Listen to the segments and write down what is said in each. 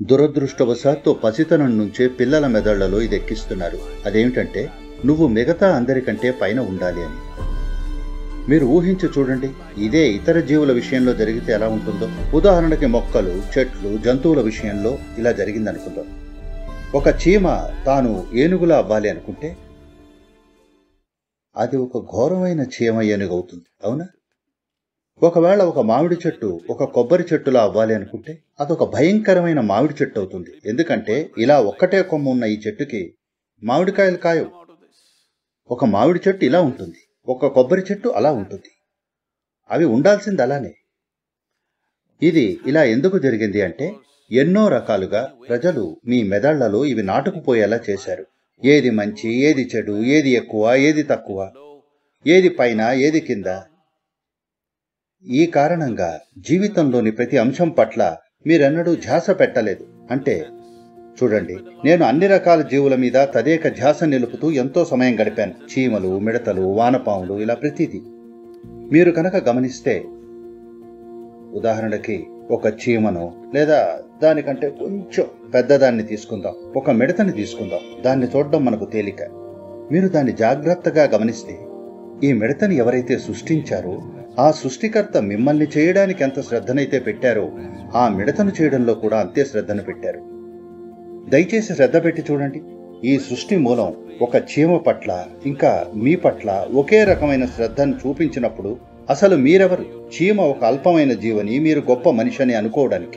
దురదృష్టవశాత్తు పసితనం నుంచే పిల్లల మెదళ్లలో ఇది ఎక్కిస్తున్నారు అదేమిటంటే నువ్వు మిగతా అందరికంటే పైన ఉండాలి అని మీరు ఊహించి చూడండి ఇదే ఇతర జీవుల విషయంలో జరిగితే ఎలా ఉంటుందో ఉదాహరణకి మొక్కలు చెట్లు జంతువుల విషయంలో ఇలా జరిగిందనుకుందాం ఒక చీమ తాను ఏనుగులా అవ్వాలి అనుకుంటే అది ఒక ఘోరమైన చీమ ఏనుగు అవుతుంది అవునా ఒకవేళ ఒక మామిడి చెట్టు ఒక కొబ్బరి చెట్టులా అవ్వాలి అనుకుంటే అదొక భయంకరమైన మామిడి చెట్టు అవుతుంది ఎందుకంటే ఇలా ఒక్కటే కొమ్మ ఉన్న ఈ చెట్టుకి మామిడికాయలు కాయవు ఒక మామిడి చెట్టు ఇలా ఉంటుంది ఒక కొబ్బరి చెట్టు అలా ఉంటుంది అవి ఉండాల్సింది అలానే ఇది ఇలా ఎందుకు జరిగింది అంటే ఎన్నో రకాలుగా ప్రజలు మీ మెదళ్లలో ఇవి నాటుకుపోయేలా చేశారు ఏది మంచి ఏది చెడు ఏది ఎక్కువ ఏది తక్కువ ఏది పైన ఏది కింద ఈ కారణంగా జీవితంలోని ప్రతి అంశం పట్ల మీరెన్నడూ ధ్యాస పెట్టలేదు అంటే చూడండి నేను అన్ని రకాల జీవుల మీద తదేక ధ్యాస నిలుపుతూ ఎంతో సమయం గడిపాను చీమలు మిడతలు వానపాములు ఇలా ప్రతిదీ మీరు కనుక గమనిస్తే ఉదాహరణకి ఒక చీమను లేదా దానికంటే కొంచెం పెద్దదాన్ని తీసుకుందాం ఒక మిడతని తీసుకుందాం దాన్ని చూడడం మనకు తేలిక మీరు దాన్ని జాగ్రత్తగా గమనిస్తే ఈ మిడతని ఎవరైతే సృష్టించారో ఆ సృష్టికర్త మిమ్మల్ని చేయడానికి ఎంత శ్రద్ధనైతే పెట్టారో ఆ మిడతను చేయడంలో కూడా అంతే శ్రద్ధను పెట్టారు దయచేసి శ్రద్ధ పెట్టి చూడండి ఈ సృష్టి మూలం ఒక చీమ పట్ల ఇంకా మీ పట్ల ఒకే రకమైన శ్రద్ధను చూపించినప్పుడు అసలు మీరెవరు చీమ ఒక అల్పమైన జీవని మీరు గొప్ప మనిషి అని అనుకోవడానికి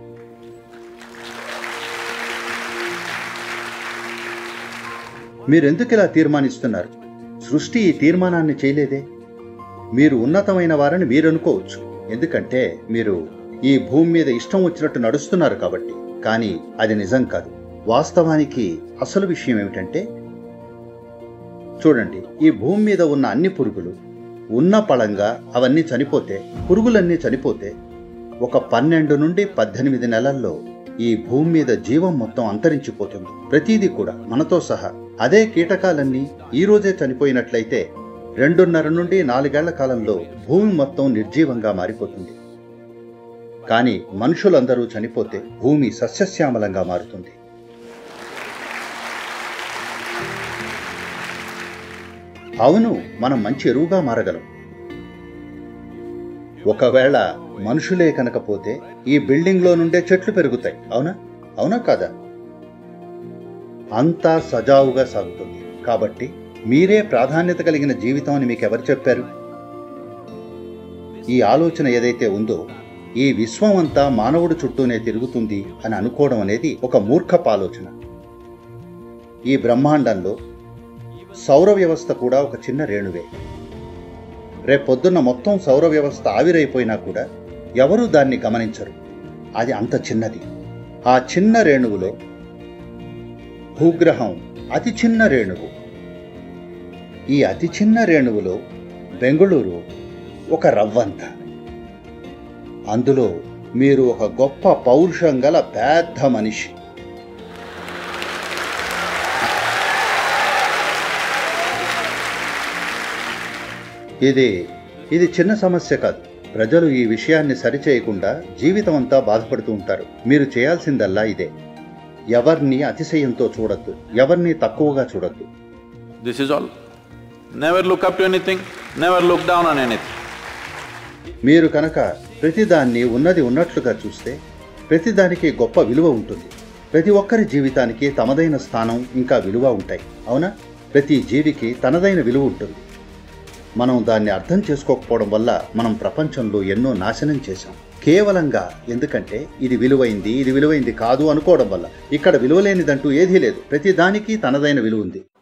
మీరెందుకు ఇలా తీర్మానిస్తున్నారు సృష్టి ఈ తీర్మానాన్ని చేయలేదే మీరు ఉన్నతమైన వారని మీరు అనుకోవచ్చు ఎందుకంటే మీరు ఈ భూమి మీద ఇష్టం వచ్చినట్టు నడుస్తున్నారు కాబట్టి కానీ అది నిజం కాదు వాస్తవానికి అసలు విషయం ఏమిటంటే చూడండి ఈ భూమి మీద ఉన్న అన్ని పురుగులు ఉన్న పళంగా అవన్నీ చనిపోతే పురుగులన్నీ చనిపోతే ఒక పన్నెండు నుండి పద్దెనిమిది నెలల్లో ఈ భూమి మీద జీవం మొత్తం అంతరించిపోతుంది ప్రతిదీ కూడా మనతో సహా అదే కీటకాలన్నీ ఈ రోజే చనిపోయినట్లయితే రెండున్నర నుండి నాలుగేళ్ల కాలంలో భూమి మొత్తం నిర్జీవంగా మారిపోతుంది కానీ మనుషులందరూ చనిపోతే భూమి సస్యశ్యామలంగా మారుతుంది అవును మనం మంచి ఎరువుగా మారగలం ఒకవేళ మనుషులే కనకపోతే ఈ బిల్డింగ్లో నుండే చెట్లు పెరుగుతాయి అవునా అవునా కాదా అంతా సజావుగా సాగుతుంది కాబట్టి మీరే ప్రాధాన్యత కలిగిన జీవితం అని మీకు ఎవరు చెప్పారు ఈ ఆలోచన ఏదైతే ఉందో ఈ విశ్వం అంతా మానవుడు చుట్టూనే తిరుగుతుంది అని అనుకోవడం అనేది ఒక మూర్ఖపు ఆలోచన ఈ బ్రహ్మాండంలో సౌర వ్యవస్థ కూడా ఒక చిన్న రేణువే రేపొద్దున్న మొత్తం సౌర వ్యవస్థ ఆవిరైపోయినా కూడా ఎవరూ దాన్ని గమనించరు అది అంత చిన్నది ఆ చిన్న రేణువులో భూగ్రహం అతి చిన్న రేణువు ఈ అతి చిన్న రేణువులో బెంగుళూరు ఒక రవ్వంత అందులో మీరు ఒక గొప్ప పౌరుషం గల పెద్ద మనిషి ఇది ఇది చిన్న సమస్య కాదు ప్రజలు ఈ విషయాన్ని సరిచేయకుండా జీవితం అంతా బాధపడుతూ ఉంటారు మీరు చేయాల్సిందల్లా ఇదే ఎవరిని అతిశయంతో చూడొద్దు ఎవరిని తక్కువగా చూడొద్దు This is all. Never look up to anything, never look down on anything. మీరు కనుక ప్రతిదాన్ని ఉన్నది ఉన్నట్లుగా చూస్తే ప్రతిదానికి గొప్ప విలువ ఉంటుంది ప్రతి ఒక్కరి జీవితానికి తమదైన స్థానం ఇంకా విలువ ఉంటాయి అవునా ప్రతి జీవికి తనదైన విలువ ఉంటుంది మనం దాన్ని అర్థం చేసుకోకపోవడం వల్ల మనం ప్రపంచంలో ఎన్నో నాశనం చేశాం కేవలంగా ఎందుకంటే ఇది విలువైంది ఇది విలువైంది కాదు అనుకోవడం వల్ల ఇక్కడ విలువలేనిదంటూ ఏదీ లేదు ప్రతి దానికి తనదైన విలువ ఉంది